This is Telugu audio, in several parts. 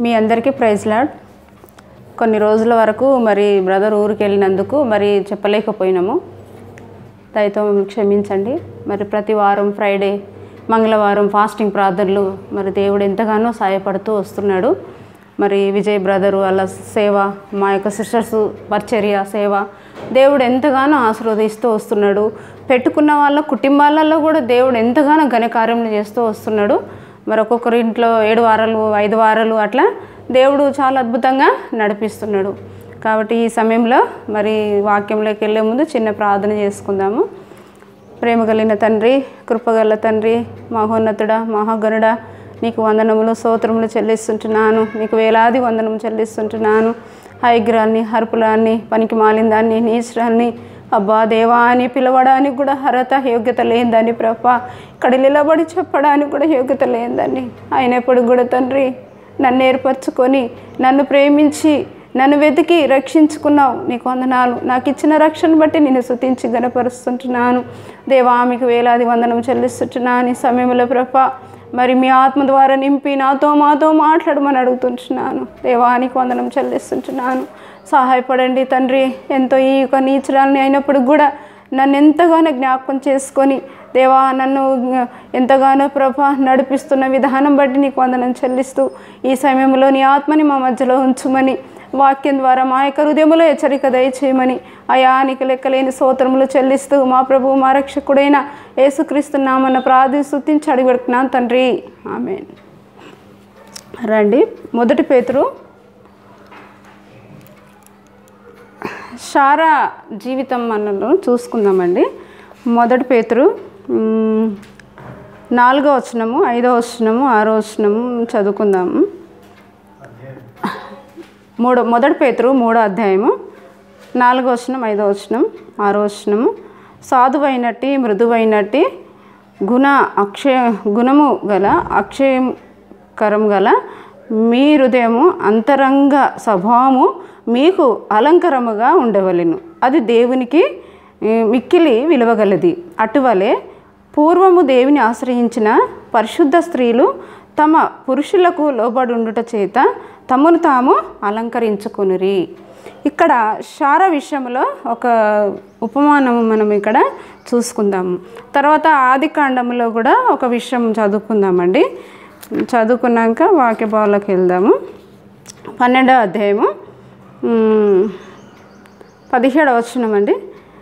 మీ అందరికీ ప్రైజ్ లాడ్ కొన్ని రోజుల వరకు మరి బ్రదర్ ఊరికి వెళ్ళినందుకు మరి చెప్పలేకపోయినాము దయతో మమ్మల్ని క్షమించండి మరి ప్రతి వారం ఫ్రైడే మంగళవారం ఫాస్టింగ్ ప్రార్థనలు మరి దేవుడు ఎంతగానో సహాయపడుతూ వస్తున్నాడు మరి విజయ్ బ్రదరు వాళ్ళ సేవ మా యొక్క సిస్టర్స్ పరిచర్య సేవ దేవుడు ఎంతగానో ఆశీర్వదిస్తూ వస్తున్నాడు పెట్టుకున్న వాళ్ళ కుటుంబాలలో కూడా దేవుడు ఎంతగానో ఘనకార్యములు చేస్తూ వస్తున్నాడు మరి ఒక్కొక్కరి ఇంట్లో ఏడు వారాలు ఐదు వారాలు అట్లా దేవుడు చాలా అద్భుతంగా నడిపిస్తున్నాడు కాబట్టి ఈ సమయంలో మరి వాక్యంలోకి వెళ్ళే ముందు చిన్న ప్రార్థన చేసుకుందాము ప్రేమ కలిగిన తండ్రి కృపగల తండ్రి మహోన్నతుడా మహాగణుడా నీకు వందనములు స్తోత్రములు చెల్లిస్తుంటున్నాను నీకు వేలాది వందనము చెల్లిస్తుంటున్నాను హైగ్రాన్ని హర్పులాన్ని పనికి మాలిందాన్ని నీచరాన్ని అబ్బా దేవా అని పిలవడానికి కూడా అర్హత యోగ్యత లేనిదాన్ని ప్రభ ఇక్కడ నిలబడి చెప్పడానికి కూడా యోగ్యత లేనిదాన్ని అయినప్పుడు కూడా తండ్రి నన్ను ఏర్పరచుకొని నన్ను ప్రేమించి నన్ను వెతికి రక్షించుకున్నావు నీకు వందనాలు నాకు ఇచ్చిన రక్షణ బట్టి నేను శుతించి గనపరుస్తుంటున్నాను దేవా మీకు వేలాది వందనం చెల్లిస్తుంటున్నాను ఈ సమయంలో ప్రభ మరి మీ ఆత్మ ద్వారా నింపి నాతో మాతో మాట్లాడమని అడుగుతుంటున్నాను దేవానికి వందనం చెల్లిస్తుంటున్నాను సహాయపడండి తండ్రి ఎంతో ఈ యొక్క నీచరాలని అయినప్పుడు కూడా నన్ను ఎంతగానో జ్ఞాపకం చేసుకొని దేవా నన్ను ఎంతగానో ప్రభ నడిపిస్తున్న విధానం బట్టి నీకు వందనం చెల్లిస్తూ ఈ సమయంలో నీ ఆత్మని మా మధ్యలో ఉంచుమని వాక్యం ద్వారా మా యొక్క హృదయములో హెచ్చరిక దయచేయమని అయానికి లెక్కలేని స్తోత్రములు చెల్లిస్తూ మా ప్రభు మా రక్షకుడైన యేసుక్రీస్తు నామన్న ప్రార్థి స్తుతించి అడిగడుతున్నాను తండ్రి ఆమె రండి మొదటి పేతురు షారా జీవితం మనలో చూసుకుందామండి మొదటి పేతురు మ్, నాలుగో వచనము ఐదో వచనము ఆరో వచనము చదువుకుందాము మూడో మొదటి పేతురు మూడో అధ్యాయము నాలుగో వచనం ఐదో వచనం ఆరో వచనము సాధువైనట్టి మృదువైనట్టి గుణ అక్షయ గుణము గల అక్షయకరం గల మీ హృదయము అంతరంగ స్వభావము మీకు అలంకరముగా ఉండవలెను అది దేవునికి ఏ, మిక్కిలి విలువగలది అటువలే పూర్వము దేవుని ఆశ్రయించిన పరిశుద్ధ స్త్రీలు తమ పురుషులకు లోబడుండుట చేత తమను తాము అలంకరించుకొనిరి ఇక్కడ శార విషయంలో ఒక ఉపమానం మనం ఇక్కడ చూసుకుందాము తర్వాత ఆది కాండములో కూడా ఒక విషయం చదువుకుందామండి చదువుకున్నాక వాక్య భావంలోకి వెళ్దాము పన్నెండవ అధ్యాయము మ్, పదిహేడవ వచనమండి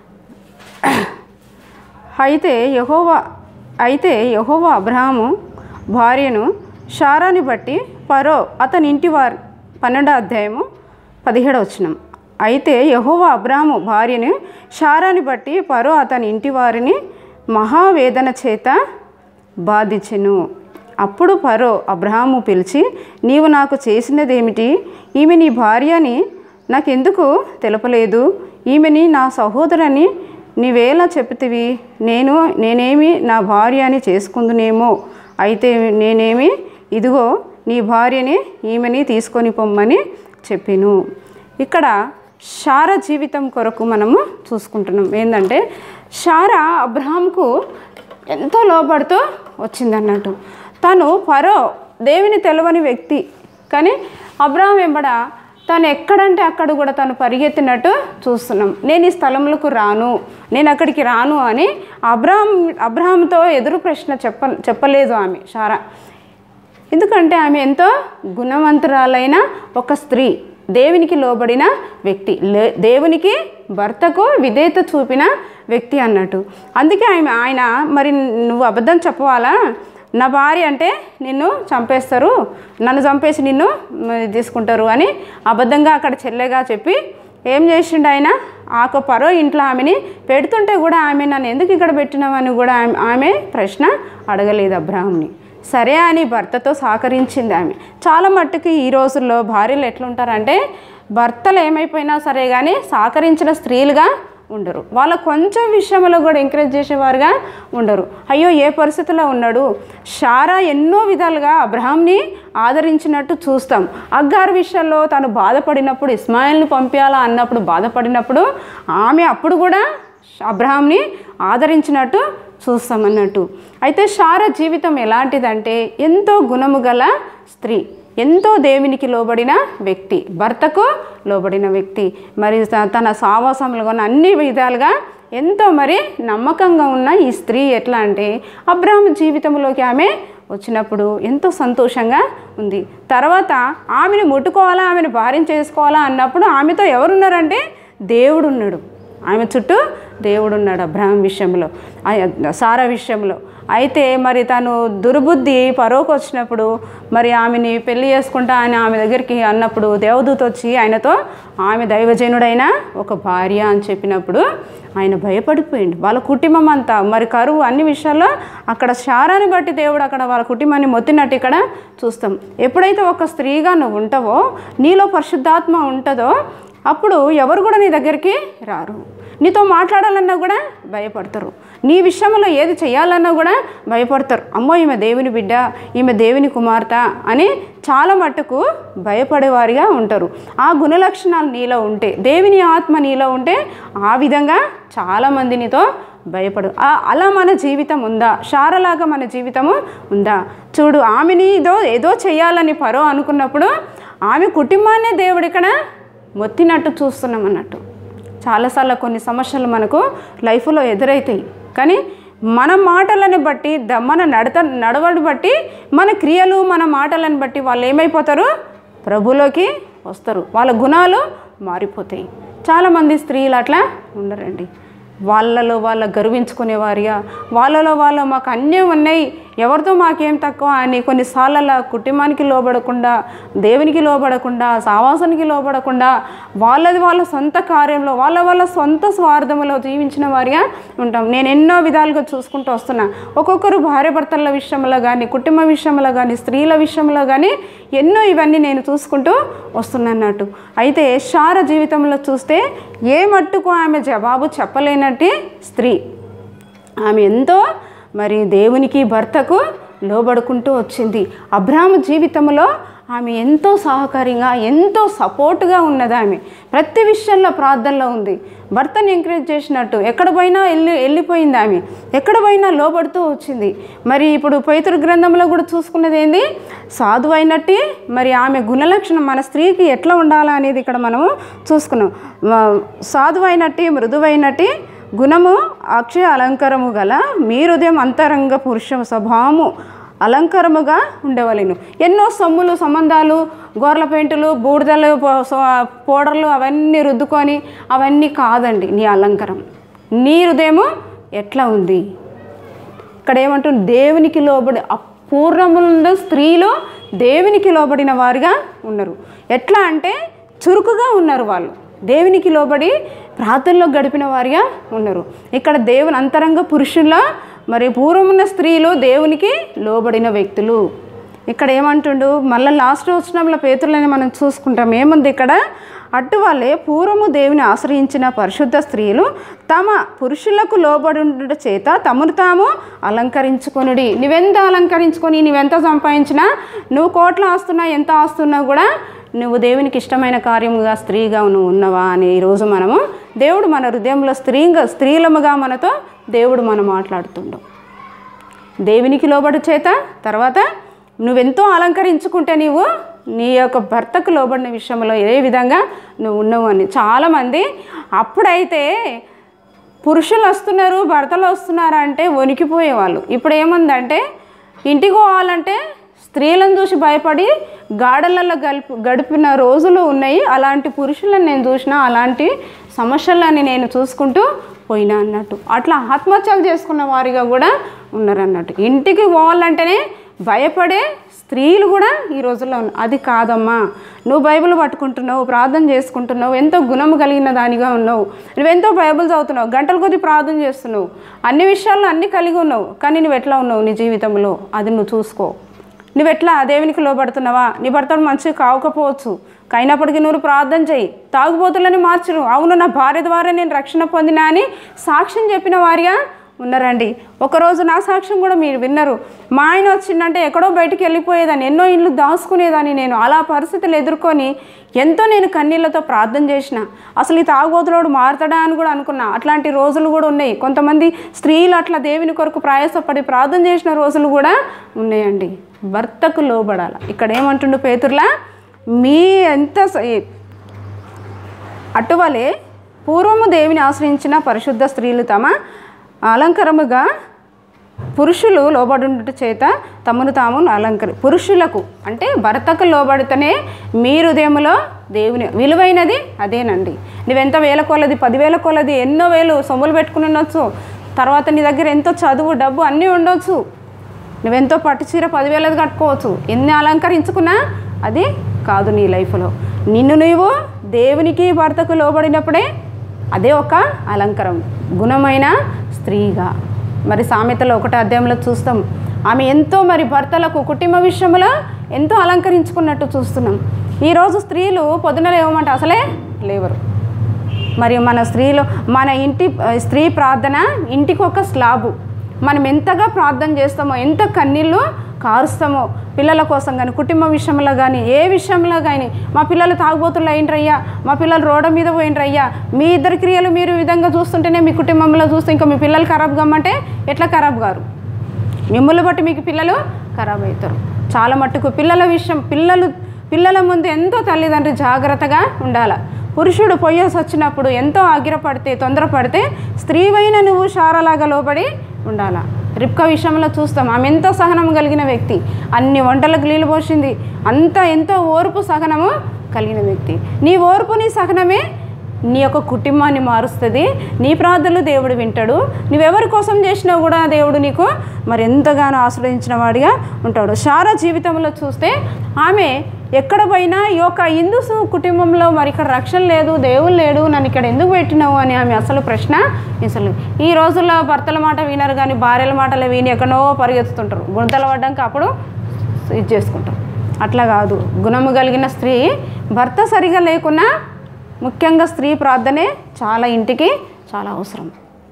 అయితే యహోవా అయితే యహోవా అబ్రహాము భార్యను షారాని బట్టి పరో అతని ఇంటి వారి పన్నెండో అధ్యాయము పదిహేడో వచనం అయితే యహోవా అబ్రాహాము భార్యను షారాని బట్టి పరో అతని ఇంటి వారిని మహావేదన చేత బాధించెను అప్పుడు పరో అబ్రహాము పిలిచి నీవు నాకు చేసినదేమిటి ఈమె నీ భార్య అని నాకెందుకు తెలపలేదు ఈమెని నా సహోదరని నీవేలా చెప్తివి నేను నేనేమి నా భార్య అని చేసుకుందునేమో అయితే నేనేమి ఇదిగో నీ భార్యని ఈమెని తీసుకొని పొమ్మని చెప్పిను ఇక్కడ షార జీవితం కొరకు మనము చూసుకుంటున్నాం ఏంటంటే షార అబ్రహాంకు ఎంతో లోపడుతూ వచ్చిందన్నట్టు తను పరో దేవుని తెలవని వ్యక్తి కానీ అబ్రహాం వెంబడ తను ఎక్కడంటే అక్కడ కూడా తను పరిగెత్తినట్టు చూస్తున్నాం నేను ఈ స్థలములకు రాను నేను అక్కడికి రాను అని అబ్రహాం అబ్రహాంతో ఎదురు ప్రశ్న చెప్ప చెప్పలేదు ఆమె షారా ఎందుకంటే ఆమె ఎంతో గుణవంతురాలైన ఒక స్త్రీ దేవునికి లోబడిన వ్యక్తి లే- దేవునికి భర్తకు విధేయత చూపిన వ్యక్తి అన్నట్టు అందుకే ఆమె ఆయన మరి నువ్వు అబద్ధం చెప్పవాలా నా భార్య అంటే నిన్ను చంపేస్తారు నన్ను చంపేసి నిన్ను మ, తీసుకుంటారు అని అబద్ధంగా అక్కడ చెల్లెగా చెప్పి ఏం చేసిండు ఆయన ఆకు పరో ఇంట్లో ఆమెని పెడుతుంటే కూడా ఆమె నన్ను ఎందుకు ఇక్కడ పెట్టినావని కూడా ఆమె ఆమె ప్రశ్న అడగలేదు అబ్రాహంని సరే అని భర్తతో సహకరించింది ఆమె చాలా మట్టుకు ఈ రోజుల్లో భార్యలు ఎట్లుంటారంటే భర్తలు ఏమైపోయినా సరే కానీ సహకరించిన స్త్రీలుగా ఉండరు వాళ్ళ కొంచెం విషయంలో కూడా ఎంకరేజ్ చేసేవారుగా ఉండరు అయ్యో ఏ పరిస్థితిలో ఉన్నాడు షారా ఎన్నో విధాలుగా అబ్రహాంని ఆదరించినట్టు చూస్తాం అగ్గార్ విషయంలో తను బాధపడినప్పుడు ఇస్మాయిల్ని పంపించాలా అన్నప్పుడు బాధపడినప్పుడు ఆమె అప్పుడు కూడా అబ్రహాంని ఆదరించినట్టు చూస్తామన్నట్టు అయితే షార జీవితం ఎలాంటిదంటే ఎంతో గుణము గల స్త్రీ ఎంతో దేవునికి లోబడిన వ్యక్తి భర్తకు లోబడిన వ్యక్తి మరి త- తన సావాసంలో కానీ అన్ని విధాలుగా ఎంతో మరి నమ్మకంగా ఉన్న ఈ స్త్రీ ఎట్లా అంటే అబ్రాహం జీవితంలోకి ఆమె వచ్చినప్పుడు ఎంతో సంతోషంగా ఉంది తర్వాత ఆమెను ముట్టుకోవాలా ఆమెను భార్యం చేసుకోవాలా అన్నప్పుడు ఆమెతో ఎవరున్నారంటే దేవుడు ఉన్నాడు ఆమె చుట్టూ దేవుడు ఉన్నాడు అబ్రహం విషయంలో ఆ- సారా విషయంలో అయితే మరి తను దుర్బుద్ధి పరోకు వచ్చినప్పుడు మరి ఆమెని పెళ్లి చేసుకుంటా అని ఆమె దగ్గరికి అన్నప్పుడు దేవదూత వచ్చి ఆయనతో ఆమె దైవజనుడైన ఒక భార్య అని చెప్పినప్పుడు ఆయన భయపడిపోయింది వాళ్ళ కుటుంబం అంతా మరి కరువు అన్ని విషయాల్లో అక్కడ శారాన్ని బట్టి దేవుడు అక్కడ వాళ్ళ కుటుంబాన్ని మొత్తినట్టు ఇక్కడ చూస్తాం ఎప్పుడైతే ఒక స్త్రీగా నువ్వు ఉంటావో నీలో పరిశుద్ధాత్మ ఉంటుందో అప్పుడు ఎవరు కూడా నీ దగ్గరికి రారు నీతో మాట్లాడాలన్నా కూడా భయపడతారు నీ విషయంలో ఏది చేయాలన్నా కూడా భయపడతారు అమ్మో ఈమె దేవుని బిడ్డ ఈమె దేవుని కుమార్తె అని చాలా మట్టుకు భయపడేవారిగా ఉంటారు ఆ గుణ లక్షణాలు నీలో ఉంటే దేవుని ఆత్మ నీలో ఉంటే ఆ విధంగా చాలామంది నీతో భయపడు ఆ- అలా మన జీవితం ఉందా షారలాగా మన జీవితము ఉందా చూడు ఆమెని ఏదో ఏదో చేయాలని పరో అనుకున్నప్పుడు ఆమె కుటుంబాన్నే దేవుడు ఇక్కడ మొత్తినట్టు చూస్తున్నాం అన్నట్టు చాలాసార్లు కొన్ని సమస్యలు మనకు లైఫ్లో ఎదురవుతాయి కానీ మన మాటలను బట్టి ద మన నడత నడవడి బట్టి మన క్రియలు మన మాటలను బట్టి వాళ్ళు ఏమైపోతారు ప్రభులోకి వస్తారు వాళ్ళ గుణాలు మారిపోతాయి చాలామంది స్త్రీలు అట్లా ఉండరండి వాళ్ళలో వాళ్ళ గర్వించుకునేవారిగా వాళ్ళలో వాళ్ళు మాకు అన్నీ ఉన్నాయి ఎవరితో మాకేం తక్కువ అని కొన్నిసార్లు కుటుంబానికి లోబడకుండా దేవునికి లోబడకుండా సావాసానికి లోబడకుండా వాళ్ళది వాళ్ళ సొంత కార్యంలో వాళ్ళ వాళ్ళ సొంత స్వార్థంలో జీవించిన వారిగా ఉంటాం నేను ఎన్నో విధాలుగా చూసుకుంటూ వస్తున్నా ఒక్కొక్కరు భార్య భర్తల విషయంలో కానీ కుటుంబ విషయంలో కానీ స్త్రీల విషయంలో కానీ ఎన్నో ఇవన్నీ నేను చూసుకుంటూ వస్తున్నట్టు అయితే శార జీవితంలో చూస్తే ఏ మట్టుకు ఆమె జవాబు చెప్పలేనట్టి స్త్రీ ఆమె ఎంతో మరి దేవునికి భర్తకు లోబడుకుంటూ వచ్చింది అబ్రాహ్మ జీవితంలో ఆమె ఎంతో సహకారంగా ఎంతో సపోర్ట్గా ఉన్నది ఆమె ప్రతి విషయంలో ప్రార్థనలో ఉంది భర్తని ఎంకరేజ్ చేసినట్టు ఎక్కడ పోయినా వెళ్ళి వెళ్ళిపోయింది ఆమె ఎక్కడ పోయినా లోబడుతూ వచ్చింది మరి ఇప్పుడు పవిత్ర గ్రంథంలో కూడా చూసుకున్నది ఏంది సాధు అయినట్టు మరి ఆమె గుణలక్షణం మన స్త్రీకి ఎట్లా ఉండాలా అనేది ఇక్కడ మనము చూసుకున్నాం సాధు అయినట్టు మృదువైనట్టు గుణము అక్షయ అలంకారము గల మీ హృదయం అంతరంగ పురుష స్వభావము అలంకారముగా ఉండవలేను ఎన్నో సొమ్ములు సంబంధాలు గోర్ల పెయింటులు బూడిదలు పో- సో- పౌడర్లు అవన్నీ రుద్దుకొని అవన్నీ కాదండి నీ అలంకారం నీ హృదయము ఎట్లా ఉంది ఇక్కడ ఏమంటుంది దేవునికి లోబడి అపూర్ణములందు స్త్రీలు దేవునికి లోబడిన వారుగా ఉన్నారు ఎట్లా అంటే చురుకుగా ఉన్నారు వాళ్ళు దేవునికి లోబడి ప్రార్థనలో గడిపిన వారిగా ఉన్నారు ఇక్కడ దేవుని అంతరంగ పురుషుల్లో మరి పూర్వమున్న స్త్రీలు దేవునికి లోబడిన వ్యక్తులు ఇక్కడ ఏమంటుండు మళ్ళీ లాస్ట్ వచనంలో పేతులని మనం చూసుకుంటాం ఏముంది ఇక్కడ అటు వాళ్ళే పూర్వము దేవుని ఆశ్రయించిన పరిశుద్ధ స్త్రీలు తమ పురుషులకు లోబడుట చేత తమను తాము అలంకరించుకొనుడి నువ్వెంత అలంకరించుకొని నువ్వెంత సంపాదించినా నువ్వు కోట్ల ఆస్తున్నా ఎంత ఆస్తున్నా కూడా నువ్వు దేవునికి ఇష్టమైన కార్యముగా స్త్రీగా నువ్వు ఉన్నవా అని ఈరోజు మనము దేవుడు మన హృదయంలో స్త్రీగా స్త్రీలముగా మనతో దేవుడు మనం మాట్లాడుతుండు దేవునికి లోబడు చేత తర్వాత నువ్వెంతో అలంకరించుకుంటే నీవు నీ యొక్క భర్తకు లోబడిన విషయంలో ఏ విధంగా నువ్వు ఉన్నావు అని చాలామంది అప్పుడైతే పురుషులు వస్తున్నారు భర్తలు వస్తున్నారు అంటే వణికిపోయేవాళ్ళు ఇప్పుడు ఏముందంటే ఇంటికి పోవాలంటే స్త్రీలను చూసి భయపడి గాడలలో గడిపి గడిపిన రోజులు ఉన్నాయి అలాంటి పురుషులను నేను చూసిన అలాంటి సమస్యలని నేను చూసుకుంటూ పోయినా అన్నట్టు అట్లా ఆత్మహత్యలు చేసుకున్న వారిగా కూడా ఉన్నారు అన్నట్టు ఇంటికి పోవాలంటేనే భయపడే స్త్రీలు కూడా ఈ రోజుల్లో ఉన్నారు అది కాదమ్మా నువ్వు బైబిల్ పట్టుకుంటున్నావు ప్రార్థన చేసుకుంటున్నావు ఎంతో గుణము కలిగిన దానిగా ఉన్నావు నువ్వెంతో బైబిల్ చదువుతున్నావు గంటల కొద్ది ప్రార్థన చేస్తున్నావు అన్ని విషయాల్లో అన్ని కలిగి ఉన్నావు కానీ నువ్వు ఎట్లా ఉన్నావు నీ జీవితంలో అది నువ్వు చూసుకో నువ్వు ఎట్లా దేవునికి లోబడుతున్నావా నీ భర్తడు మంచిగా కావకపోవచ్చు అయినప్పటికీ నువ్వు ప్రార్థన చేయి తాగుబోతులని మార్చరు అవును నా భార్య ద్వారా నేను రక్షణ పొందినా అని సాక్ష్యం చెప్పిన వారిగా ఉన్నారండి ఒకరోజు నా సాక్ష్యం కూడా మీరు విన్నారు మా ఆయన వచ్చిందంటే ఎక్కడో బయటికి వెళ్ళిపోయేదాన్ని ఎన్నో ఇండ్లు దాచుకునేదాన్ని నేను అలా పరిస్థితులు ఎదుర్కొని ఎంతో నేను కన్నీళ్లతో ప్రార్థన చేసిన అసలు ఈ తాగుబోతులోడు మారుతాడా అని కూడా అనుకున్నా అట్లాంటి రోజులు కూడా ఉన్నాయి కొంతమంది స్త్రీలు అట్లా దేవుని కొరకు ప్రయాసపడి ప్రార్థన చేసిన రోజులు కూడా ఉన్నాయండి భర్తకు లోబడాలి ఇక్కడ ఏమంటుండు పేతుర్లా మీ ఎంత స- అటువలే పూర్వము దేవిని ఆశ్రయించిన పరిశుద్ధ స్త్రీలు తమ అలంకరముగా పురుషులు లోబడుట చేత తమను తాము అలంకరి పురుషులకు అంటే భర్తకు లోబడితేనే మీ హృదయములో దేవుని విలువైనది అదేనండి నువ్వెంత వేల కొలది పదివేల కొలది ఎన్నో వేలు సొమ్ములు పెట్టుకుని ఉండొచ్చు తర్వాత నీ దగ్గర ఎంతో చదువు డబ్బు అన్నీ ఉండొచ్చు నువ్వెంతో పట్టు చీర పదివేలది కట్టుకోవచ్చు ఎన్ని అలంకరించుకున్నా అది కాదు నీ లైఫ్లో నిన్ను నీవు దేవునికి భర్తకు లోబడినప్పుడే అదే ఒక అలంకరం గుణమైన స్త్రీగా మరి సామెతలో ఒకటి అధ్యాయంలో చూస్తాం ఆమె ఎంతో మరి భర్తలకు కుటుంబ విషయంలో ఎంతో అలంకరించుకున్నట్టు చూస్తున్నాం ఈరోజు స్త్రీలు పొద్దున లేవమంటే అసలే లేవరు మరి మన స్త్రీలు మన ఇంటి స్త్రీ ప్రార్థన ఇంటికి ఒక స్లాబు మనం ఎంతగా ప్రార్థన చేస్తామో ఎంత కన్నీళ్ళు కారుస్తామో పిల్లల కోసం కానీ కుటుంబ విషయంలో కానీ ఏ విషయంలో కానీ మా పిల్లలు తాగుబోతులు అయిండ్రయ్యా మా పిల్లలు రోడ్డు మీద పోయిండ్రయ్యా మీ ఇద్దరి క్రియలు మీరు ఈ విధంగా చూస్తుంటేనే మీ కుటుంబంలో చూస్తే ఇంకా మీ పిల్లలు ఖరాబ్ కమ్మంటే ఎట్లా ఖరాబ్ గారు మిమ్మల్ని బట్టి మీకు పిల్లలు ఖరాబ్ అవుతారు చాలా మట్టుకు పిల్లల విషయం పిల్లలు పిల్లల ముందు ఎంతో తల్లిదండ్రి జాగ్రత్తగా ఉండాలి పురుషుడు పొయ్యేసి వచ్చినప్పుడు ఎంతో ఆగిరపడితే తొందరపడితే స్త్రీవైన నువ్వు షారలాగా లోబడి ఉండాలా రిప్క విషయంలో చూస్తాం ఆమె ఎంతో సహనం కలిగిన వ్యక్తి అన్ని వంటలకు నీళ్ళు పోసింది అంత ఎంతో ఓర్పు సహనము కలిగిన వ్యక్తి నీ ఓర్పు నీ సహనమే నీ యొక్క కుటుంబాన్ని మారుస్తుంది నీ ప్రార్థనలు దేవుడు వింటాడు నువ్వెవరి కోసం చేసినా కూడా దేవుడు నీకు మరి ఎంతగానో ఆశ్రయించిన వాడిగా ఉంటాడు శారా జీవితంలో చూస్తే ఆమె ఎక్కడ పోయినా ఈ యొక్క హిందూ సు- కుటుంబంలో మరి ఇక్కడ రక్షణ లేదు దేవుడు లేడు నన్ను ఇక్కడ ఎందుకు పెట్టినావు అని ఆమె అసలు ప్రశ్న అసలు ఈ రోజుల్లో భర్తల మాట వినరు కానీ భార్యల మాటలు విని ఎక్కడో పరిగెత్తుతుంటారు గుంతలు పడ్డాక అప్పుడు ఇది చేసుకుంటారు అట్లా కాదు గుణము కలిగిన స్త్రీ భర్త సరిగా లేకున్నా ముఖ్యంగా స్త్రీ ప్రార్థనే చాలా ఇంటికి చాలా అవసరం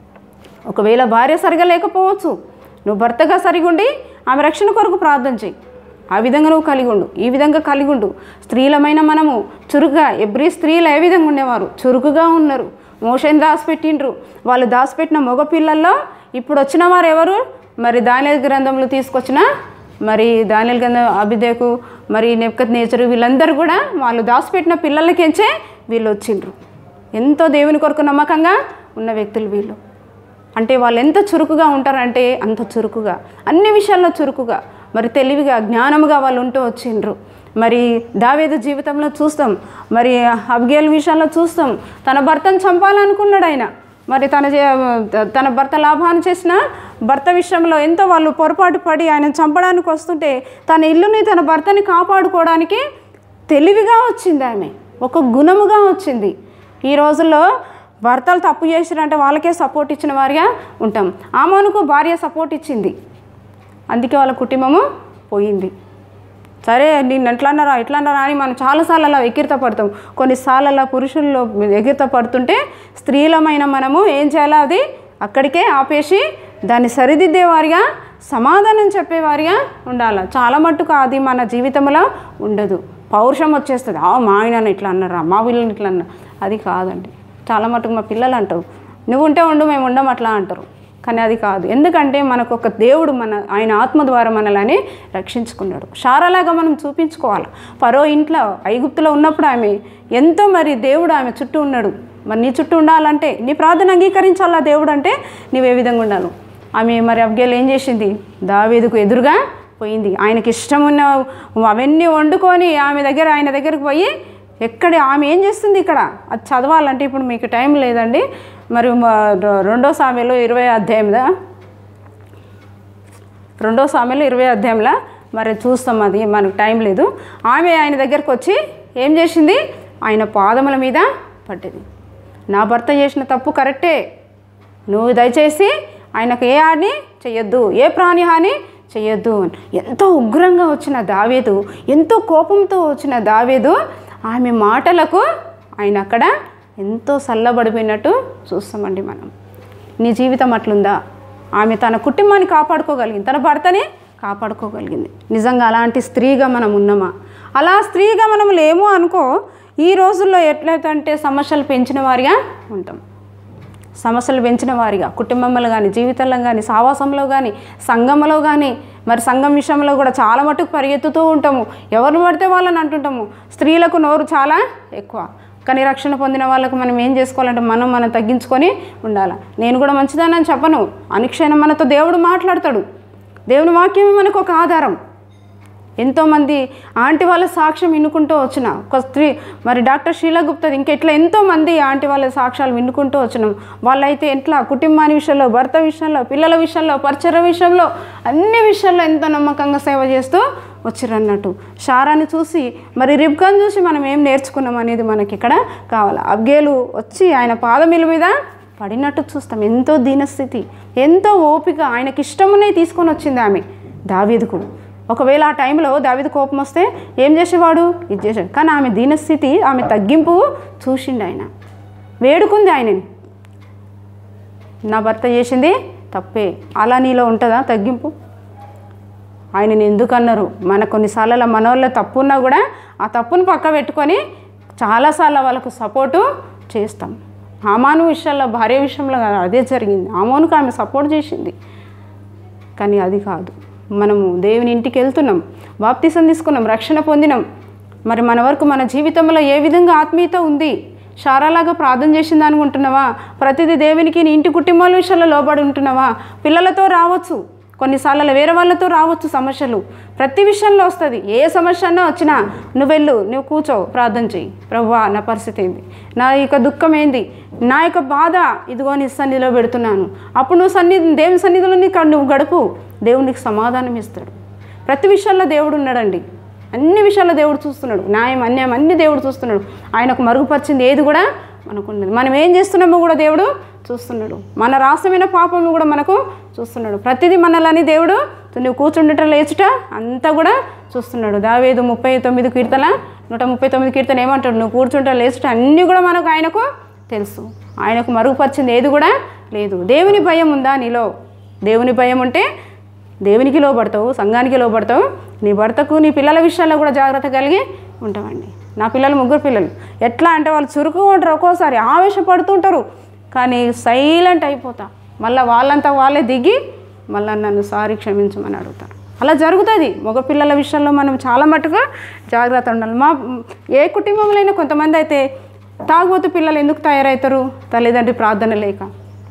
ఒకవేళ భార్య సరిగా లేకపోవచ్చు నువ్వు భర్తగా సరిగుండి ఆమె రక్షణ కొరకు ప్రార్థన చేయి ఆ విధంగా నువ్వు కలిగి ఉండు ఈ విధంగా కలిగి ఉండు స్త్రీలమైన మనము చురుగ్గా ఎవ్రీ స్త్రీలు ఏ విధంగా ఉండేవారు చురుకుగా ఉన్నారు మోషన్ దాచిపెట్టిండ్రు వాళ్ళు దాచిపెట్టిన మగ పిల్లల్లో ఇప్పుడు వచ్చిన వారు ఎవరు మరి దానిల గ్రంథంలో తీసుకొచ్చిన మరి దానిల గ్రంథం అభిదేకు మరి నెప్కత్ నేచరు వీళ్ళందరూ కూడా వాళ్ళు దాచిపెట్టిన పిల్లలకించే వీళ్ళు వచ్చిండ్రు ఎంతో దేవుని కొరకు నమ్మకంగా ఉన్న వ్యక్తులు వీళ్ళు అంటే వాళ్ళు ఎంత చురుకుగా ఉంటారంటే అంత చురుకుగా అన్ని విషయాల్లో చురుకుగా మరి తెలివిగా జ్ఞానముగా వాళ్ళు ఉంటూ వచ్చిండ్రు మరి దావేదు జీవితంలో చూస్తాం మరి అబ్గేల్ విషయంలో చూస్తాం తన భర్తను చంపాలనుకున్నాడు ఆయన మరి తన చే- తన భర్త లాభాన్ని చేసిన భర్త విషయంలో ఎంతో వాళ్ళు పొరపాటు పడి ఆయన చంపడానికి వస్తుంటే తన ఇల్లుని తన భర్తని కాపాడుకోవడానికి తెలివిగా వచ్చింది ఆమె ఒక గుణముగా వచ్చింది ఈ రోజుల్లో భర్తలు తప్పు చేసిరంటే వాళ్ళకే సపోర్ట్ ఇచ్చిన వారిగా ఉంటాం ఆమెనుకు భార్య సపోర్ట్ ఇచ్చింది అందుకే వాళ్ళ కుటుంబము పోయింది సరే నేను ఎట్లా అన్నారా ఎట్లా అన్నారా అని మనం చాలాసార్లు అలా ఎగిరిత పడతాం కొన్నిసార్లు అలా పురుషుల్లో ఎగిరిత పడుతుంటే స్త్రీలమైన మనము ఏం చేయాలో అది అక్కడికే ఆపేసి దాన్ని సరిదిద్దేవారిగా సమాధానం చెప్పేవారిగా ఉండాలి చాలా మట్టుకు అది మన జీవితంలో ఉండదు పౌరుషం వచ్చేస్తుంది ఆ మా ఆయన ఇట్లా అన్నారా మా పిల్లలు ఇట్లా అన్నారు అది కాదండి చాలా మటుకు మా పిల్లలు అంటారు నువ్వు ఉంటే ఉండు మేము ఉండం అట్లా అంటారు కానీ అది కాదు ఎందుకంటే మనకు ఒక దేవుడు మన ఆయన ఆత్మ ద్వారా మనల్ని రక్షించుకున్నాడు షారాలాగా మనం చూపించుకోవాలి పరో ఇంట్లో ఐగుప్తులో ఉన్నప్పుడు ఆమె ఎంతో మరి దేవుడు ఆమె చుట్టూ ఉన్నాడు మరి నీ చుట్టూ ఉండాలంటే నీ ప్రార్థన అంగీకరించాలా దేవుడు అంటే నీవు ఏ విధంగా ఉండాలి ఆమె మరి అబ్గేలు ఏం చేసింది దావేదుకు ఎదురుగా పోయింది ఆయనకి ఇష్టం ఉన్న అవన్నీ వండుకొని ఆమె దగ్గర ఆయన దగ్గరికి పోయి ఎక్కడ ఆమె ఏం చేస్తుంది ఇక్కడ అది చదవాలంటే ఇప్పుడు మీకు టైం లేదండి మరి మా రె- రెండో సామెలో ఇరవై అధ్యాయంలో రెండో సామెలో ఇరవై అధ్యాయంలో మరి చూస్తాం అది మనకు టైం లేదు ఆమె ఆయన దగ్గరకు వచ్చి ఏం చేసింది ఆయన పాదముల మీద పడ్డది నా భర్త చేసిన తప్పు కరెక్టే నువ్వు దయచేసి ఆయనకు ఏ హాని చెయ్యొద్దు ఏ ప్రాణి హాని చెయ్యొద్దు అని. ఎంతో ఉగ్రంగా వచ్చిన దావేదు ఎంతో కోపంతో వచ్చిన దావేదు ఆమె మాటలకు ఆయన అక్కడ ఎంతో చల్లబడిపోయినట్టు చూస్తామండి మనం నీ జీవితం అట్లుందా ఆమె తన కుటుంబాన్ని కాపాడుకోగలిగింది తన భర్తని కాపాడుకోగలిగింది నిజంగా అలాంటి స్త్రీగా మనం ఉన్నామా అలా స్త్రీగా మనం లేము అనుకో ఈ రోజుల్లో ఎట్లయితే అంటే సమస్యలు పెంచిన వారిగా ఉంటాం సమస్యలు పెంచిన వారిగా కుటుంబంలో కానీ జీవితంలో కానీ సావాసంలో కానీ సంఘంలో కానీ మరి సంఘం విషయంలో కూడా చాలా మటుకు పరిగెత్తుతూ ఉంటాము ఎవరిని పడితే వాళ్ళని అంటుంటాము స్త్రీలకు నోరు చాలా ఎక్కువ కానీ రక్షణ పొందిన వాళ్ళకు మనం ఏం చేసుకోవాలంటే మనం మనం తగ్గించుకొని ఉండాలి నేను కూడా మంచిదానని చెప్పను అనుక్షణం మనతో దేవుడు మాట్లాడతాడు దేవుని వాక్యమే మనకు ఒక ఆధారం ఎంతోమంది ఆంటీ వాళ్ళ సాక్ష్యం వినుకుంటూ వచ్చిన ఒక స్త్రీ మరి డాక్టర్ షీలా గుప్తది ఇంకెట్లా ఎంతోమంది ఆంటీ వాళ్ళ సాక్ష్యాలు వినుకుంటూ వచ్చినాం వాళ్ళైతే ఎట్లా కుటుంబాన్ని విషయంలో భర్త విషయంలో పిల్లల విషయంలో పరిచర విషయంలో అన్ని విషయాల్లో ఎంతో నమ్మకంగా సేవ చేస్తూ వచ్చిర్రు అన్నట్టు షారాని చూసి మరి రిబ్కాన్ చూసి మనం ఏం నేర్చుకున్నాం అనేది మనకి ఇక్కడ కావాలి అబ్గేలు వచ్చి ఆయన పాదమిల మీద పడినట్టు చూస్తాం ఎంతో దీనస్థితి ఎంతో ఓపిక ఆయనకి ఇష్టమునే తీసుకొని వచ్చింది ఆమె దావీదుకు ఒకవేళ ఆ టైంలో దావీదు కోపం వస్తే ఏం చేసేవాడు ఇది చేశాడు కానీ ఆమె దీనస్థితి ఆమె తగ్గింపు చూసిండు ఆయన వేడుకుంది ఆయనని నా భర్త చేసింది తప్పే అలా నీలో ఉంటుందా తగ్గింపు ఆయనని ఎందుకు అన్నారు మన కొన్నిసార్లు మన వాళ్ళ తప్పు ఉన్నా కూడా ఆ తప్పును పక్క పెట్టుకొని చాలాసార్లు వాళ్ళకు సపోర్టు చేస్తాం ఆమాను విషయాల్లో భార్య విషయంలో అదే జరిగింది ఆమోనుకు ఆమె సపోర్ట్ చేసింది కానీ అది కాదు మనము దేవుని ఇంటికి వెళ్తున్నాం బాప్తిసం తీసుకున్నాం రక్షణ పొందినాం మరి మన వరకు మన జీవితంలో ఏ విధంగా ఆత్మీయత ఉంది షారాలాగా ప్రార్థన చేసింది అనుకుంటున్నావా ప్రతిదీ దేవునికి నీ ఇంటి కుటుంబాల విషయంలో లోబడి ఉంటున్నావా పిల్లలతో రావచ్చు కొన్నిసార్లు వేరే వాళ్ళతో రావచ్చు సమస్యలు ప్రతి విషయంలో వస్తుంది ఏ సమస్య అన్నా వచ్చినా నువ్వు వెళ్ళు నువ్వు కూర్చో ప్రార్థన చెయ్యి ప్రభువా నా పరిస్థితి ఏంది నా యొక్క దుఃఖం ఏంది నా యొక్క బాధ ఇదిగో నీ సన్నిధిలో పెడుతున్నాను అప్పుడు నువ్వు సన్నిధి దేవుని సన్నిధిలో నీకు నువ్వు గడుపు దేవునికి సమాధానం ఇస్తాడు ప్రతి విషయంలో దేవుడు ఉన్నాడండి అన్ని విషయాల్లో దేవుడు చూస్తున్నాడు న్యాయం అన్యాయం అన్ని దేవుడు చూస్తున్నాడు ఆయనకు మరుగుపరిచింది ఏది కూడా మనకు ఉండదు మనం ఏం చేస్తున్నామో కూడా దేవుడు చూస్తున్నాడు మన రాసమైన పాపము కూడా మనకు చూస్తున్నాడు ప్రతిదీ మనలని దేవుడు నువ్వు కూర్చుండట లేచుట అంతా కూడా చూస్తున్నాడు దావేదు ముప్పై తొమ్మిది కీర్తన నూట ముప్పై తొమ్మిది కీర్తన ఏమంటాడు నువ్వు కూర్చుంట లేచుట అన్నీ కూడా మనకు ఆయనకు తెలుసు ఆయనకు మరుగుపరిచింది ఏది కూడా లేదు దేవుని భయం ఉందా నీలో దేవుని భయం ఉంటే దేవునికి లోబడతావు సంఘానికి లోబడతావు నీ భర్తకు నీ పిల్లల విషయాల్లో కూడా జాగ్రత్త కలిగి ఉంటామండి నా పిల్లలు ముగ్గురు పిల్లలు ఎట్లా అంటే వాళ్ళు చురుకుగా ఉంటారు ఒక్కోసారి ఆవేశపడుతుంటారు కానీ సైలెంట్ అయిపోతా మళ్ళీ వాళ్ళంతా వాళ్ళే దిగి మళ్ళీ నన్ను సారీ క్షమించమని అడుగుతారు అలా జరుగుతుంది మగ పిల్లల విషయంలో మనం చాలా మటుకు జాగ్రత్త ఉండాలి మా ఏ కుటుంబంలో అయినా కొంతమంది అయితే తాగుబోతు పిల్లలు ఎందుకు తయారవుతారు తల్లిదండ్రి ప్రార్థన లేక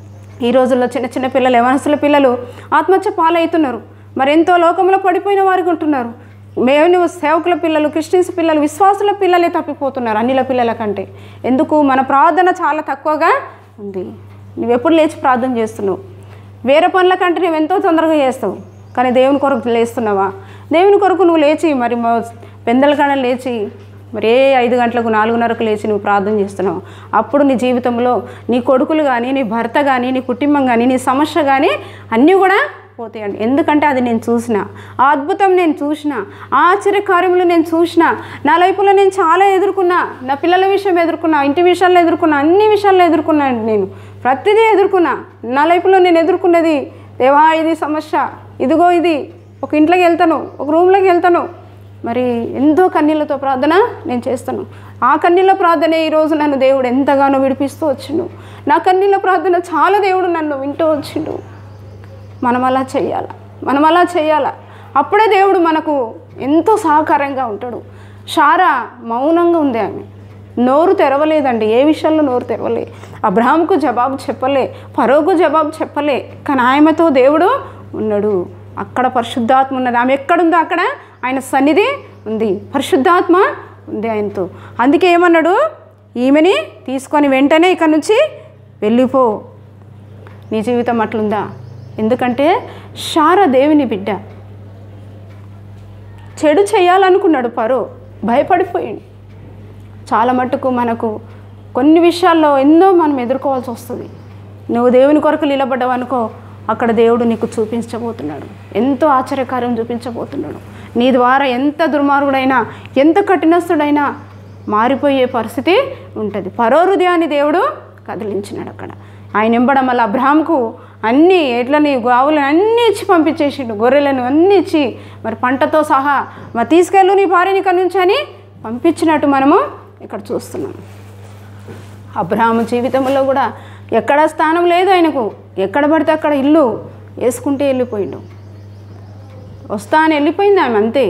ఈ రోజుల్లో చిన్న చిన్న పిల్లలు యవనస్తుల పిల్లలు ఆత్మహత్య పాలవుతున్నారు మరి ఎంతో లోకంలో పడిపోయిన వారికి ఉంటున్నారు మేము సేవకుల పిల్లలు క్రిస్టియన్స్ పిల్లలు విశ్వాసుల పిల్లలే తప్పిపోతున్నారు అన్నిల పిల్లల కంటే ఎందుకు మన ప్రార్థన చాలా తక్కువగా ఉంది నువ్వు ఎప్పుడు లేచి ప్రార్థన చేస్తున్నావు వేరే పనుల కంటే నువ్వు ఎంతో తొందరగా చేస్తావు కానీ దేవుని కొరకు లేస్తున్నావా దేవుని కొరకు నువ్వు లేచి మరి పెందల కాడ లేచి మరి ఏ ఐదు గంటలకు నాలుగున్నరకు లేచి నువ్వు ప్రార్థన చేస్తున్నావు అప్పుడు నీ జీవితంలో నీ కొడుకులు కానీ నీ భర్త కానీ నీ కుటుంబం కానీ నీ సమస్య కానీ అన్నీ కూడా పోతాయండి ఎందుకంటే అది నేను చూసిన ఆ అద్భుతం నేను చూసిన ఆ ఆశ్చర్యకార్యములు నేను చూసిన నా లైఫ్లో నేను చాలా ఎదుర్కొన్నా నా పిల్లల విషయం ఎదుర్కొన్నా ఇంటి విషయాల్లో ఎదుర్కొన్నా అన్ని విషయాల్లో ఎదుర్కొన్నాను నేను ప్రతిదీ ఎదుర్కొన్నా నా లైఫ్లో నేను ఎదుర్కొన్నది దేవా ఇది సమస్య ఇదిగో ఇది ఒక ఇంట్లోకి వెళ్తాను ఒక రూమ్లోకి వెళ్తాను మరి ఎంతో కన్నీళ్ళతో ప్రార్థన నేను చేస్తాను ఆ కన్నీళ్ళ ప్రార్థన ఈరోజు నన్ను దేవుడు ఎంతగానో విడిపిస్తూ వచ్చిండు నా కన్నీళ్ళ ప్రార్థన చాలా దేవుడు నన్ను వింటూ వచ్చిండు మనం అలా చేయాల మనం అలా చేయాల అప్పుడే దేవుడు మనకు ఎంతో సహకారంగా ఉంటాడు షారా మౌనంగా ఉంది ఆమె నోరు తెరవలేదండి ఏ విషయంలో నోరు తెరవలే అబ్రహాంకు జవాబు చెప్పలే ఫరోకు జవాబు చెప్పలే కానీ ఆమెతో దేవుడు ఉన్నాడు అక్కడ పరిశుద్ధాత్మ ఉన్నది ఆమె ఎక్కడుందో అక్కడ ఆయన సన్నిధి ఉంది పరిశుద్ధాత్మ ఉంది ఆయనతో అందుకే ఏమన్నాడు ఈమెని తీసుకొని వెంటనే ఇక్కడ నుంచి వెళ్ళిపో నీ జీవితం అట్లుందా ఎందుకంటే శార దేవుని బిడ్డ చెడు చేయాలనుకున్నాడు పరో భయపడిపోయింది చాలా మట్టుకు మనకు కొన్ని విషయాల్లో ఎన్నో మనం ఎదుర్కోవాల్సి వస్తుంది నువ్వు దేవుని కొరకు నిలబడ్డావు అనుకో అక్కడ దేవుడు నీకు చూపించబోతున్నాడు ఎంతో ఆశ్చర్యకార్యం చూపించబోతున్నాడు నీ ద్వారా ఎంత దుర్మార్గుడైనా ఎంత కఠినస్తుడైనా మారిపోయే పరిస్థితి ఉంటుంది పరో హృదయాన్ని దేవుడు కదిలించినాడు అక్కడ ఆయన ఎంబడం వల్ల అబ్రహాంకు అన్నీ ఎట్లని గావులను అన్నీ ఇచ్చి పంపించేసిండు గొర్రెలను అన్నీ ఇచ్చి మరి పంటతో సహా మరి తీసుకెళ్ళు నీ భార్యని ఇక్కడ నుంచి అని పంపించినట్టు మనము ఇక్కడ చూస్తున్నాం అబ్రహాము జీవితంలో కూడా ఎక్కడ స్థానం లేదు ఆయనకు ఎక్కడ పడితే అక్కడ ఇల్లు వేసుకుంటే వెళ్ళిపోయిండు వస్తా అని వెళ్ళిపోయింది ఆమె అంతే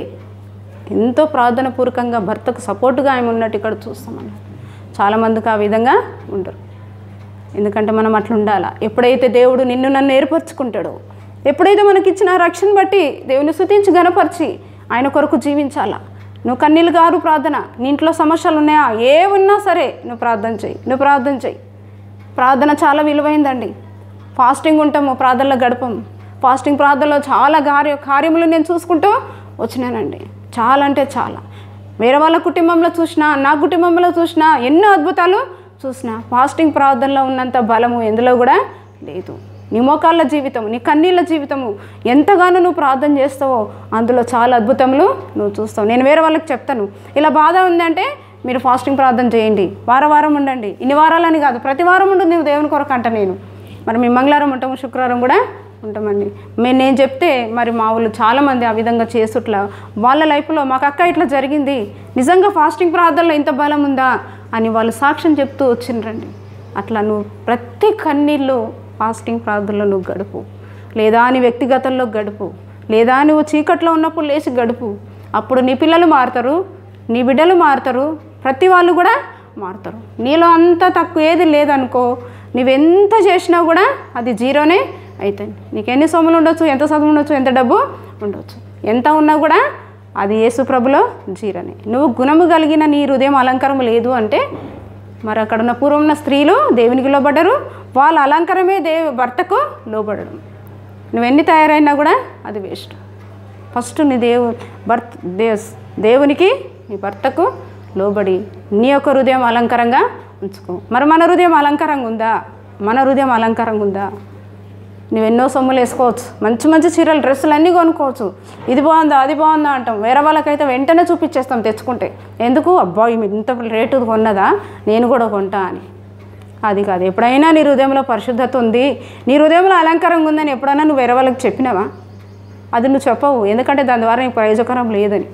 ఎంతో ప్రార్థన పూర్వకంగా భర్తకు సపోర్టుగా ఆమె ఉన్నట్టు ఇక్కడ చూస్తామన్నమాట చాలామందికి ఆ విధంగా ఉండరు ఎందుకంటే మనం అట్లా ఉండాలా ఎప్పుడైతే దేవుడు నిన్ను నన్ను ఏర్పరచుకుంటాడో ఎప్పుడైతే మనకి ఇచ్చిన రక్షణ బట్టి దేవుని స్థుతించి గనపరిచి ఆయన కొరకు జీవించాలా నువ్వు కన్నీళ్ళు గారు ప్రార్థన నీ ఇంట్లో సమస్యలు ఉన్నాయా ఏ ఉన్నా సరే నువ్వు ప్రార్థన చెయ్యి నువ్వు ప్రార్థన చెయ్యి ప్రార్థన చాలా విలువైందండి ఫాస్టింగ్ ఉంటాము ప్రార్థనలో గడపము ఫాస్టింగ్ ప్రార్థనలో చాలా కార్య కార్యములు నేను చూసుకుంటూ వచ్చినానండి చాలా అంటే చాలా వేరే వాళ్ళ కుటుంబంలో చూసినా నా కుటుంబంలో చూసినా ఎన్నో అద్భుతాలు చూసిన ఫాస్టింగ్ ప్రార్థనలో ఉన్నంత బలము ఎందులో కూడా లేదు నీ మోకాళ్ళ జీవితం నీ కన్నీళ్ళ జీవితము ఎంతగానో నువ్వు ప్రార్థన చేస్తావో అందులో చాలా అద్భుతములు నువ్వు చూస్తావు నేను వేరే వాళ్ళకి చెప్తాను ఇలా బాధ ఉందంటే మీరు ఫాస్టింగ్ ప్రార్థన చేయండి వార వారం ఉండండి ఇన్ని వారాలని కాదు ప్రతి వారం ఉంటుంది నువ్వు దేవుని కొరకు అంట నేను మరి మేము మంగళవారం ఉంటాము శుక్రవారం కూడా ఉంటామండి మేము నేను చెప్తే మరి మా వాళ్ళు చాలామంది ఆ విధంగా చేసుట్లా వాళ్ళ లైఫ్లో మాకు అక్క ఇట్లా జరిగింది నిజంగా ఫాస్టింగ్ ప్రార్థనలో ఇంత బలం ఉందా అని వాళ్ళు సాక్ష్యం చెప్తూ వచ్చిండ్రండి అట్లా నువ్వు ప్రతి కన్నీళ్ళు ఫాస్టింగ్ ప్రార్థనలో నువ్వు గడుపు లేదా నీ వ్యక్తిగతంలో గడుపు లేదా నువ్వు చీకట్లో ఉన్నప్పుడు లేచి గడుపు అప్పుడు నీ పిల్లలు మారుతారు నీ బిడ్డలు మారుతారు ప్రతి వాళ్ళు కూడా మారుతారు నీలో అంత తక్కువ ఏది లేదనుకో నువ్వెంత చేసినా కూడా అది జీరోనే అవుతుంది నీకు ఎన్ని సొమ్ములు ఉండొచ్చు ఎంత చదువు ఉండొచ్చు ఎంత డబ్బు ఉండొచ్చు ఎంత ఉన్నా కూడా అది యేసు ప్రభులో జీరనే నువ్వు గుణము కలిగిన నీ హృదయం అలంకారం లేదు అంటే మరి అక్కడ ఉన్న పూర్వం ఉన్న స్త్రీలు దేవునికి లోబడ్డరు వాళ్ళ అలంకారమే దేవు భర్తకు లోబడడం నువ్వెన్ని తయారైనా కూడా అది వేస్ట్ ఫస్ట్ నీ దేవు భర్త దేవ్ దేవునికి నీ భర్తకు లోబడి నీ యొక్క హృదయం అలంకారంగా ఉంచుకో మరి మన హృదయం అలంకారంగా ఉందా మన హృదయం అలంకారంగా ఉందా నువ్వు ఎన్నో సొమ్ములు వేసుకోవచ్చు మంచి మంచి చీరలు డ్రెస్సులు అన్నీ కొనుక్కోవచ్చు ఇది బాగుందా అది బాగుందా అంటాం వేరే వాళ్ళకైతే వెంటనే చూపించేస్తాం తెచ్చుకుంటే ఎందుకు అబ్బాయి ఇంత రేటు కొన్నదా నేను కూడా కొంటా అని అది కాదు ఎప్పుడైనా నీ హృదయంలో పరిశుద్ధత ఉంది నీ హృదయంలో అలంకారంగా ఉందని ఎప్పుడైనా నువ్వు వేరే వాళ్ళకి చెప్పినావా అది నువ్వు చెప్పవు ఎందుకంటే దాని ద్వారా నీకు ప్రయోజకరం లేదని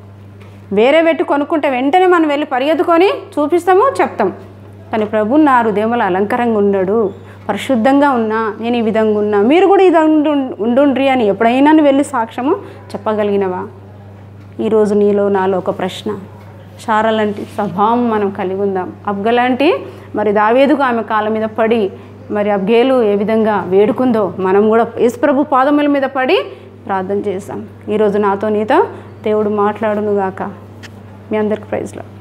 వేరే పెట్టి కొనుక్కుంటే వెంటనే మనం వెళ్ళి పరిగెత్తుకొని చూపిస్తాము చెప్తాం కానీ ప్రభు నా హృదయంలో అలంకారంగా ఉన్నాడు పరిశుద్ధంగా ఉన్నా నేను ఈ విధంగా ఉన్నా మీరు కూడా ఇది ఉండు ఉండుండ్రి అని ఎప్పుడైనా నువ్వు వెళ్ళి సాక్ష్యము చెప్పగలిగినవా ఈరోజు నీలో నాలో ఒక ప్రశ్న షారా లాంటి స్వభావం మనం కలిగి ఉందాం అబ్గలాంటి మరి దావేదుకు ఆమె కాళ్ళ మీద పడి మరి అబ్గేలు ఏ విధంగా వేడుకుందో మనం కూడా యేసుప్రభు పాదముల మీద పడి ప్రార్థన చేస్తాం ఈరోజు నాతో నీతో దేవుడు మాట్లాడును గాక మీ అందరికి ప్రైజ్లో